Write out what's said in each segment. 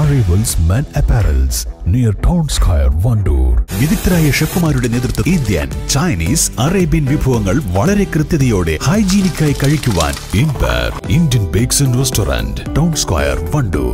Arrivals Men Apparels near Town Square, Vandoor. വിദഗ്ധരായ ഷെഫുമാരുടെ നേതൃത്വം Indian Chinese Arabian വിഭവങ്ങൾ വളരെ കൃത്യതയോടെ ഹൈജീനിക്കായി കഴിക്കുവാൻ empire Indian bakes and restaurant town square Wandoor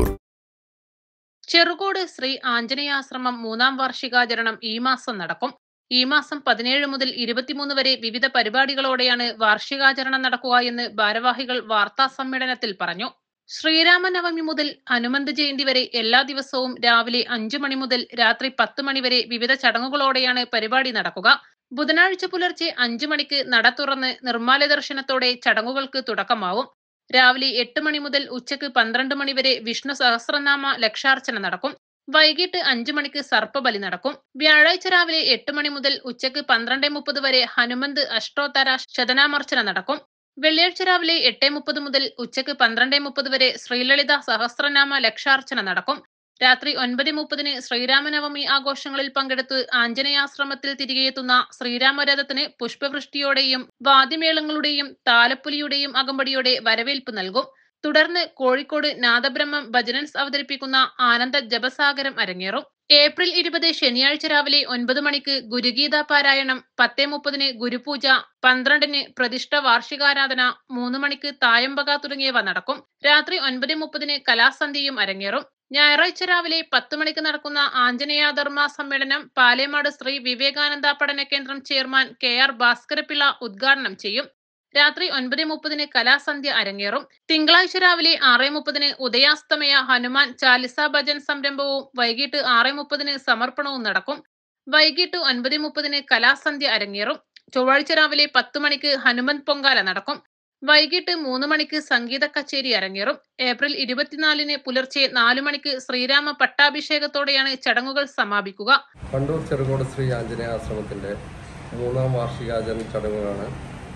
Cherukode Shri Anjaneyashramam മൂന്നാം വാർഷികാചരണം ഈ മാസം നടക്കും ഈ മാസം പതിനേഴ് മുതൽ ഇരുപത്തിമൂന്ന് വരെ വിവിധ പരിപാടികളോടെയാണ് വാർഷികാചരണം നടക്കുക എന്ന് ഭാരവാഹികൾ വാർത്താ സമ്മേളനത്തിൽ പറഞ്ഞു ശ്രീരാമനവമി മുതൽ ഹനുമന്ത് ജയന്തി വരെ എല്ലാ ദിവസവും രാവിലെ അഞ്ചു മണി മുതൽ രാത്രി പത്ത് മണി വരെ വിവിധ ചടങ്ങുകളോടെയാണ് പരിപാടി നടക്കുക ബുധനാഴ്ച പുലർച്ചെ അഞ്ചു മണിക്ക് നട തുറന്ന് നിർമ്മാല ദർശനത്തോടെ ചടങ്ങുകൾക്ക് തുടക്കമാവും രാവിലെ എട്ട് മണി മുതൽ ഉച്ചയ്ക്ക് പന്ത്രണ്ട് മണി വരെ വിഷ്ണു സഹസ്രനാമ ലക്ഷാർച്ചന നടക്കും വൈകിട്ട് അഞ്ചു മണിക്ക് സർപ്പബലി നടക്കും വ്യാഴാഴ്ച രാവിലെ എട്ട് മണി മുതൽ ഉച്ചയ്ക്ക് പന്ത്രണ്ട് മുപ്പത് വരെ ഹനുമന്ത് അഷ്ടോത്തര ശതനാമർച്ചന നടക്കും വെള്ളിയാഴ്ച രാവിലെ എട്ട് മുപ്പത് മുതൽ ഉച്ചയ്ക്ക് പന്ത്രണ്ട് മുപ്പത് വരെ ശ്രീലളിത സഹസ്രനാമ ലക്ഷാർച്ചന നടക്കും രാത്രി ഒൻപത് മുപ്പതിന് ശ്രീരാമനവമി ആഘോഷങ്ങളിൽ പങ്കെടുത്ത് ആഞ്ജനേയാശ്രമത്തിൽ തിരികെയെത്തുന്ന ശ്രീരാമരഥത്തിന് പുഷ്പവൃഷ്ടിയോടെയും വാദ്യമേളങ്ങളുടെയും താലപ്പൊലിയുടെയും അകമ്പടിയോടെ വരവേൽപ്പ് നൽകും തുടർന്ന് കോഴിക്കോട് നാദബ്രഹ്മം ഭജനൻസ് അവതരിപ്പിക്കുന്ന ആനന്ദ ജപസാഗരം അരങ്ങേറും ഏപ്രിൽ ഇരുപത് ശനിയാഴ്ച രാവിലെ ഒൻപത് മണിക്ക് ഗുരുഗീത പാരായണം പത്തേ മുപ്പതിന് ഗുരുപൂജ പന്ത്രണ്ടിന് പ്രതിഷ്ഠ വാർഷികാരാധന മൂന്ന് മണിക്ക് തായമ്പക തുടങ്ങിയവ നടക്കും രാത്രി ഒൻപത് മുപ്പതിന് കലാസന്ധ്യയും അരങ്ങേറും ഞായറാഴ്ച രാവിലെ പത്ത് മണിക്ക് നടക്കുന്ന ആഞ്ജനേയ ധർമ്മ സമ്മേളനം പാലേമാട് ശ്രീ വിവേകാനന്ദ പഠന കേന്ദ്രം ചെയർമാൻ കെ ആർ ഭാസ്കരപിള്ള ഉദ്ഘാടനം ചെയ്യും രാത്രി ഒൻപത് മുപ്പതിന് കലാസന്ധ്യ അരങ്ങേറും തിങ്കളാഴ്ച രാവിലെ ആറ് മുപ്പതിന് ഉദയാസ്തമയ ഹനുമാൻ ചാലിസ ഭജൻ സംരംഭവും വൈകിട്ട് ആറ് മുപ്പതിന് സമർപ്പണവും നടക്കും വൈകിട്ട് ഒൻപത് മുപ്പതിന് കലാസന്ധ്യ അരങ്ങേറും ചൊവ്വാഴ്ച രാവിലെ പത്ത് മണിക്ക് ഹനുമന്ത് പൊങ്കാല നടക്കും വൈകിട്ട് മൂന്ന് മണിക്ക് സംഗീത കച്ചേരി അരങ്ങേറും ഏപ്രിൽ ഇരുപത്തിനാലിന് പുലർച്ചെ നാലു മണിക്ക് ശ്രീരാമ പട്ടാഭിഷേകത്തോടെയാണ് ചടങ്ങുകൾ സമാപിക്കുക കണ്ടൂർ ചെറുകോട് ശ്രീ ആഞ്ജനേയ ആശ്രമത്തിൻ്റെ മൂന്നാം വാർഷികാചരണ ചടങ്ങുകളാണ്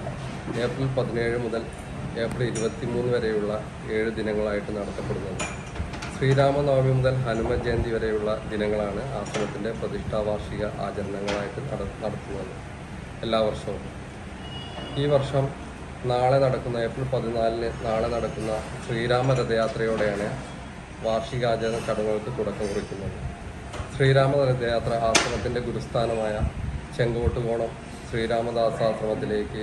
ഏപ്രിൽ പതിനേഴ് മുതൽ ഏപ്രിൽ ഇരുപത്തിമൂന്ന് വരെയുള്ള ഏഴ് ദിനങ്ങളായിട്ട് നടത്തപ്പെടുന്നത് ശ്രീരാമനവമി മുതൽ ഹനുമ ജയന്തി വരെയുള്ള ദിനങ്ങളാണ് ആശ്രമത്തിൻ്റെ പ്രതിഷ്ഠാ വാർഷിക ആചരണങ്ങളായിട്ട് നട നടത്തുന്നത് എല്ലാ വർഷവും ഈ വർഷം നാളെ നടക്കുന്ന ഏപ്രിൽ പതിനാലിന് നാളെ നടക്കുന്ന ശ്രീരാമ രഥയാത്രയോടെയാണ് വാർഷികാചരണ ചടങ്ങുകൾക്ക് തുടക്കം കുറിക്കുന്നത് ശ്രീരാമ രഥയാത്ര ആശ്രമത്തിൻ്റെ ഗുരുസ്ഥാനമായ ചെങ്കോട്ടുകോണം ശ്രീരാമദാസാശ്രമത്തിലേക്ക്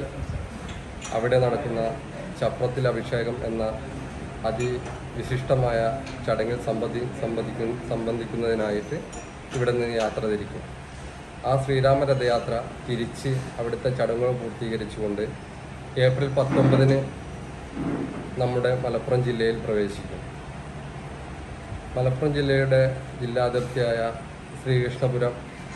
അവിടെ നടക്കുന്ന ചപ്രത്തിൽ അഭിഷേകം എന്ന അതിവിശിഷ്ടമായ ചടങ്ങിൽ സംബന്ധി സംബന്ധിക്കു സംബന്ധിക്കുന്നതിനായിട്ട് ഇവിടെ നിന്ന് യാത്ര തിരിക്കും ആ ശ്രീരാമ രഥയാത്ര തിരിച്ച് അവിടുത്തെ ചടങ്ങുകൾ പൂർത്തീകരിച്ചുകൊണ്ട് ഏപ്രിൽ പത്തൊമ്പതിന് നമ്മുടെ മലപ്പുറം ജില്ലയിൽ പ്രവേശിക്കും മലപ്പുറം ജില്ലയുടെ ജില്ലാതിർത്തിയായ ശ്രീകൃഷ്ണപുരം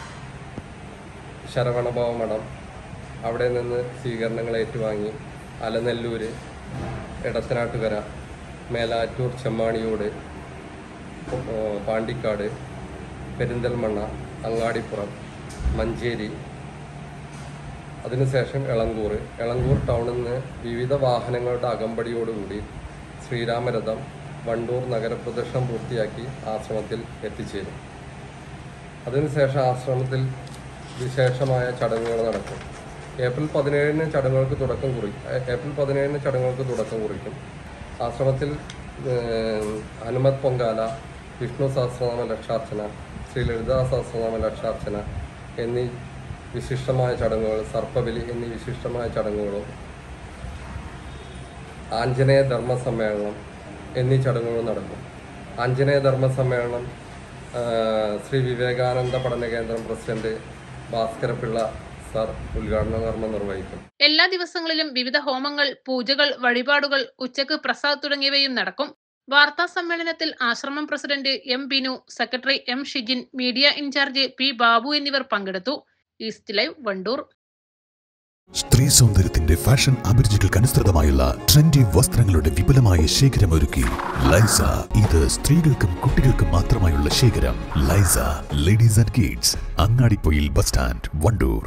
ശരവണഭവ മഠം അവിടെ നിന്ന് സ്വീകരണങ്ങൾ ഏറ്റുവാങ്ങി അലനെല്ലൂർ എടത്തനാട്ടുകര മേലാറ്റൂർ ചെമ്മാണിയോട് ഏഹ് പാണ്ടിക്കാട് പെരിന്തൽമണ്ണ അങ്ങാടിപ്പുറം മഞ്ചേരി അതിനുശേഷം എളങ്കൂർ എളങ്കൂർ ടൗണിൽ നിന്ന് വിവിധ വാഹനങ്ങളുടെ അകമ്പടിയോടുകൂടി ശ്രീരാമരഥം വണ്ടൂർ നഗരപ്രദക്ഷിണം പൂർത്തിയാക്കി ആശ്രമത്തിൽ എത്തിച്ചേരും അതിനുശേഷം ആശ്രമത്തിൽ വിശേഷമായ ചടങ്ങുകൾ നടക്കും ഏപ്രിൽ പതിനേഴിന് ചടങ്ങുകൾക്ക് തുടക്കം കുറി ഏ- ഏപ്രിൽ പതിനേഴിന് ചടങ്ങുകൾക്ക് തുടക്കം കുറിക്കും ആശ്രമത്തിൽ ഏഹ്, ഹനുമത് പൊങ്കാല വിഷ്ണു സഹസ്രനാമ ലക്ഷാർച്ചന ശ്രീ ലളിതാ സഹസ്രനാമ ലക്ഷാർച്ചന എന്നീ വിശിഷ്ടമായ ചടങ്ങുകൾ സർപ്പബലി എന്നീ വിശിഷ്ടമായ ചടങ്ങുകളും ആഞ്ജനേയ ധർമ്മ സമ്മേളനം എന്നീ ചടങ്ങുകൾ നടക്കും ആഞ്ജനേയ ധർമ്മ സമ്മേളനം ആ, ശ്രീ വിവേകാനന്ദ പഠന കേന്ദ്രം പ്രസിഡന്റ് ഭാസ്കരപിള്ള സാർ ഉദ്ഘാടന കർമ്മം നിർവഹിക്കും എല്ലാ ദിവസങ്ങളിലും വിവിധ ഹോമങ്ങൾ പൂജകൾ വഴിപാടുകൾ ഉച്ചക്ക് പ്രസാദ് തുടങ്ങിയവയും നടക്കും വാർത്താ സമ്മേളനത്തിൽ ആശ്രമം president M Binu secretary M Shijin media incharge P Babu എന്നിവർ പങ്കെടുത്തു ഈസ്റ്റ് ലൈവ് വണ്ടൂർ സ്ത്രീ സൗന്ദര്യത്തിന്റെ ഫാഷൻ അഭിരുചികൾക്ക് അനുസൃതമായുള്ള ട്രെൻഡി വസ്ത്രങ്ങളുടെ വിപുലമായ ശേഖരമൊരുക്കി ലൈസ ഇത് സ്ത്രീകൾക്കും കുട്ടികൾക്കും മാത്രമായുള്ള ശേഖരം ലൈസ ladies and kids Angadippoyil bus stand Wandoor